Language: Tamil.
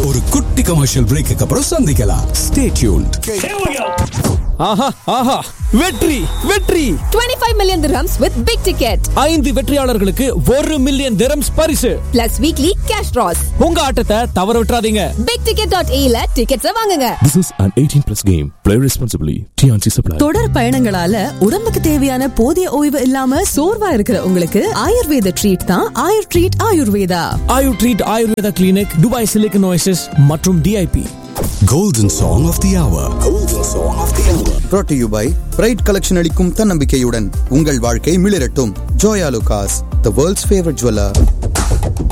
ஒரு குட்டி கமர்ஷியல் பிரேக்கு அப்புறம் சந்திக்கலாம் ஸ்டே டியூன்ட் ஆஹா ஆஹா வெற்றி வெற்றி 25 million dirhams with big ticket ஐந்து வெற்றியாளர்களுக்கு ஒரு மில்லியன் திரம்ஸ் பரிசு plus weekly cash draws. உங்க ஆட்டத்தை தவற விட்டுறாதீங்க bigticket.ae ல tickets வாங்குங்க. This is an 18 plus game. Play responsibly. TNC Supply. தொடர் பயணங்களால உடம்புக்கு தேவையான போதிய ஓய்வு இல்லாம சோர்வா இருக்கிற உங்களுக்கு ஆயுர்வேத ட்ரீட் தான் Ayur treat Ayurveda Ayur treat Ayurveda clinic Dubai silicon oasis மற்றும் DIP golden song of the hour golden song of the hour brought to you by pride collection அளிக்கும் தன்னம்பிக்கையுடன் உங்கள் வாழ்க்கை மிளிரட்டும் Joy Alukkas the world's favourite jeweller